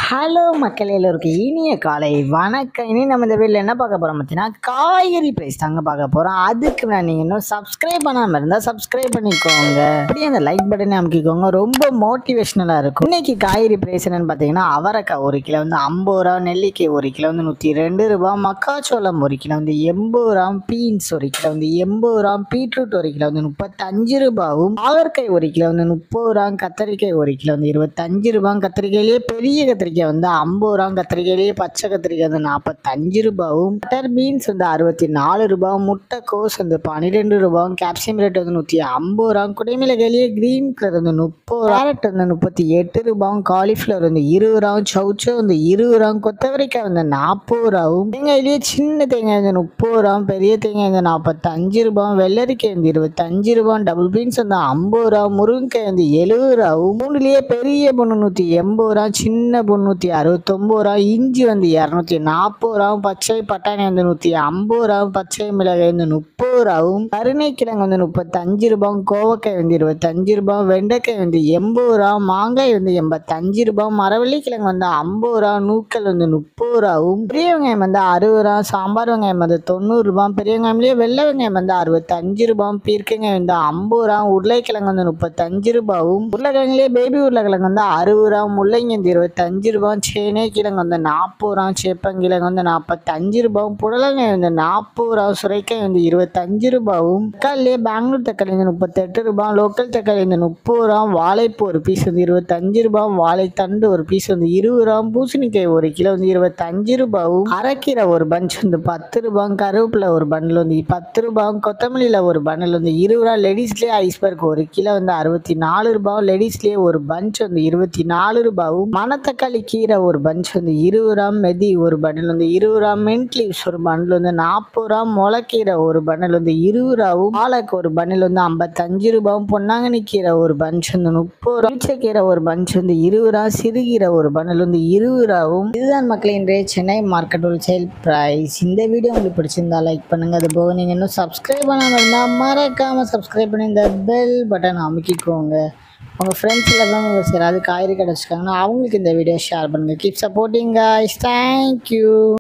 hello மக்கள் எல்லோருக்கும் இனிய காலை வணக்கம் இனி நம்ம இந்த வீட்டில் என்ன பார்க்க போகிறோம் பார்த்தீங்கன்னா காய்கறி ப்ரைஸ் தாங்க பார்க்க போகிறோம் அதுக்கு நான் நீங்கள் இன்னும் சப்ஸ்கிரைப் பண்ணாமல் இருந்தால் சப்ஸ்கிரைப் பண்ணிக்கோங்க அப்படியே அந்த லைக் பட்டனை அமைக்கிக்கோங்க ரொம்ப மோட்டிவேஷ்னலாக இருக்கும் இன்னைக்கு காய்கறி ப்ரைஸ் என்னன்னு பார்த்தீங்கன்னா அவரைக்காய் ஒரு கிலோ வந்து ஐம்பது ரூபா நெல்லிக்காய் ஒரு கிலோ வந்து நூற்றி ரெண்டு ரூபா மக்காச்சோளம் ஒரு கிலோ வந்து எண்பது ரூபா பீன்ஸ் ஒரு கிலோ வந்து எண்பது ரூபா பீட்ரூட் ஒரு கிலோ வந்து முப்பத்தஞ்சு ரூபாவும் பாகற்காய் ஒரு கிலோ வந்து முப்பது ரூபா கத்தரிக்காய் ஒரு கிலோ வந்து இருபத்தஞ்சு ரூபா கத்திரிக்காயிலேயே பெரிய கத்திரிக்காய் வந்து ஐம்பது ரூபா கத்திரிக்காயிலேயே பச்சை கத்திரிக்காய் வந்து நாற்பத்தஞ்சு ரூபாவும் பட்டர் பீன்ஸ் வந்து அறுபத்தி நாலு ரூபாவும் முட்டைக்கோஸ் வந்து பன்னிரெண்டு ரூபாவும் கேப்சியம் ரேட் வந்து நூற்றி ஐம்பது ரூபா குடைமிளகாயிலேயே க்ரீன் கலர் வந்து முப்பது ரூபா கேரட் வந்து முப்பத்தி எட்டு ரூபாவும் காலிஃப்ளவர் வந்து இருபது ரூபாவும் சவுச்சோ வந்து இருபது ரூபாவும் கொத்தவரைக்காய் வந்து நாற்பது ரூபாவும் தேங்காயிலேயே சின்ன தேங்காய் வந்து முப்பது ரூபாவும் பெரிய தேங்காய் வந்து நாற்பத்தஞ்சு ரூபாவும் வெள்ளரிக்காய் வந்து இருபத்தஞ்சு ரூபாவும் டபுள் பீன்ஸ் வந்து ஐம்பது ரூபா முருங்கைக்காய் வந்து எழுபது ரூபாவும் மூணுலேயே பெரிய பொண்ணு நூற்றி எண்பது ரூபா சின்ன பொண்ணு நூற்றி அறுபத்தொம்பது ரூபா இஞ்சி வந்து இரநூத்தி நாற்பது ரூபாவும் பச்சை பட்டாணி வந்து நூற்றி ஐம்பது ரூபாவும் பச்சை மிளகாய் வந்து முப்பது ரூபாவும் கருணைக்கிழங்கு வந்து முப்பத்தஞ்சு ரூபாவும் கோவக்காய் வந்து இருபத்தஞ்சு ரூபாவும் வெண்டைக்காய் வந்து எண்பது ரூபா மாங்காய் வந்து எண்பத்தஞ்சு ரூபாவும் மரவள்ளிக்கிழங்கு வந்து ஐம்பது ரூபா நூக்கல் வந்து முப்பது ரூபாவும் பெரிய வெங்காயம் வந்து அறுபது ரூபா சாம்பார் வெங்காயம் வந்து தொண்ணூறு ரூபாய் பெரிய வெங்காயம்லேயே வெள்ளை வெங்காயம் வந்து அறுபத்தஞ்சு ரூபாயும் பீர்க்கங்காய் வந்து ஐம்பது ரூபா உருளைக்கிழங்கு வந்து முப்பத்தஞ்சு ரூபாவும் உருளைக்கிழங்குலேயே பேபி உருளைக்கிழங்கு வந்து அறுபது ரூபா முள்ளங்கி வந்து இருபத்தஞ்சு ரூபா சேனை கிழங்கு வந்து நாற்பது ரூபா சேப்பங்கிழங்கு வந்து நாற்பத்தஞ்சு ரூபாவும் புடலங்காய் வந்து நாற்பது ரூபா சுரைக்காய் வந்து இருபத்தஞ்சு ரூபாவும் தக்காளியே பெங்களூர் தக்காளி வந்து முப்பத்தெட்டு ரூபாய் லோக்கல் தக்காளி வந்து முப்பது ரூபா வாழைப்பூ ஒரு பீஸ் வந்து இருபத்தஞ்சு ரூபாய் வாழைத்தண்டு ஒரு பீஸ் வந்து இருபது ரூபா பூசணிக்காய் ஒரு கிலோ வந்து இருபத்தஞ்சு ரூபாவும் அரைக்கீரை ஒரு பஞ்ச் வந்து பத்து ரூபாய் கருவேப்பிலை ஒரு பண்டில் வந்து பத்து ரூபாய் கொத்தமல்லியில் ஒரு பண்டில் வந்து இருபது ரூபா லேடிஸ்லேயே ஐஸ்பர்க் ஒரு கிலோ வந்து அறுபத்தி நாலு ரூபாய் லேடிஸ்லேயே ஒரு பஞ்ச் வந்து இருபத்தி நாலு ரூபாவும் மணத்தக்காளி கீரை ஒரு பஞ்ச் வந்து இருபது ரூபா மெதி ஒரு பண்டில் வந்து இருபது ரூபா மின்ட் லீவ்ஸ் ஒரு பண்டில் வந்து நாற்பது ரூபா முளைக்கீரை ஒரு பண்டில் வந்து இருபது ரூபாவும் பாலக்கு ஒரு பண்டில் வந்து ஐம்பத்தஞ்சு ரூபாவும் பொன்னாங்கண்ணி கீரை ஒரு பஞ்ச் வந்து முப்பது ரூபா கீரை ஒரு பஞ்ச் வந்து இருபது ரூபா சிறுகீரை ஒரு பண்டில் வந்து இருபது ரூபாவும் இதுதான் மக்கள் இன்றைய சென்னை மார்க்கெட் ஹோல்சேல் ப்ரைஸ் இந்த வீடியோ உங்களுக்கு பிடிச்சிருந்தா லைக் பண்ணுங்க அது போக நீங்கள் இன்னும் சப்ஸ்கிரைப் பண்ணாமல் இருந்தால் மறக்காமல் சப்ஸ்கிரைப் பண்ணி இந்த பெல் பட்டன் அமுக்கிக்கோங்க உங்கள் ஃப்ரெண்ட்ஸில் தான் உங்களுக்கு யாராவது காய்கறி கடை வச்சுருக்காங்கன்னா அவங்களுக்கு இந்த வீடியோ ஷேர் பண்ணுங்கள் கீப் சப்போர்ட்டிங் guys தேங்க்யூ